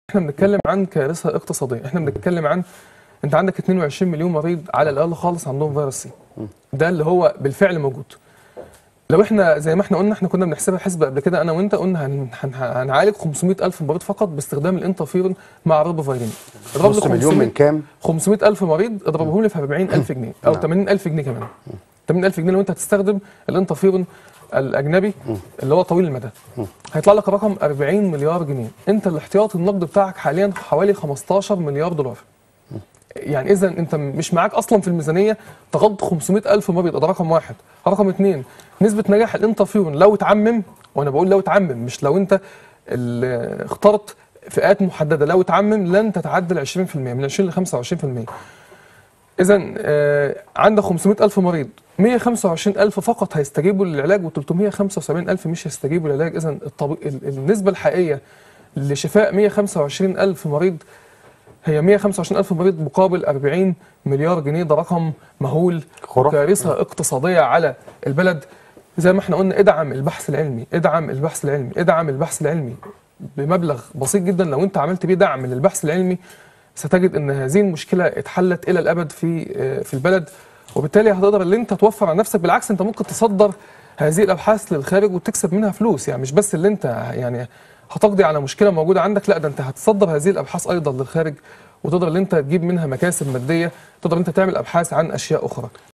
احنا بنتكلم عن كارثه اقتصاديه احنا بنتكلم عن انت عندك 22 مليون مريض على الاقل خالص عندهم فيروس سي ده اللي هو بالفعل موجود لو احنا زي ما احنا قلنا احنا كنا بنحسبها حسبه قبل كده انا وانت قلنا هن هن هنعالج 500 الف مريض فقط باستخدام الانترفيرون مع الريبوفيرين اضرب لي نص مليون من 500 كام 500 الف مريض اضربهم لي في 40 الف جنيه او 80 الف جنيه كمان 80 الف جنيه لو انت هتستخدم الانترفيرون الاجنبي اللي هو طويل المدى هيطلع لك رقم 40 مليار جنيه انت الاحتياطي النقد بتاعك حاليا حوالي 15 مليار دولار يعني اذا انت مش معاك اصلا في الميزانيه تغطي 500 الف مريض ده رقم واحد رقم اثنين نسبه نجاح الانترفيرون لو اتعمم وانا بقول لو اتعمم مش لو انت ال- اخترت فئات محدده لو اتعمم لن تتعدى ال 20% من 20 ل 25% اذا آه، عندك 500 الف مريض 125 الف فقط هيستجيبوا للعلاج و375 الف مش هيستجيبوا للعلاج اذا الطب... ال- النسبه الحقيقيه لشفاء 125 الف مريض هي 125 الف مريض مقابل 40 مليار جنيه ده رقم مهول خرافي. كارثه اقتصاديه على البلد زي ما احنا قلنا ادعم البحث العلمي ادعم البحث العلمي ادعم البحث العلمي بمبلغ بسيط جدا لو انت عملت بيه دعم للبحث العلمي ستجد ان هذه المشكله اتحلت الى الابد في آه، في البلد وبالتالي هتقدر ان انت توفر على نفسك بالعكس انت ممكن تصدر هذه الابحاث للخارج وتكسب منها فلوس يعني مش بس اللي انت يعني هتقضي على مشكله موجوده عندك لا ده انت هتصدر هذه الابحاث ايضا للخارج وتقدر ان انت تجيب منها مكاسب ماديه تقدر ان انت تعمل ابحاث عن اشياء اخرى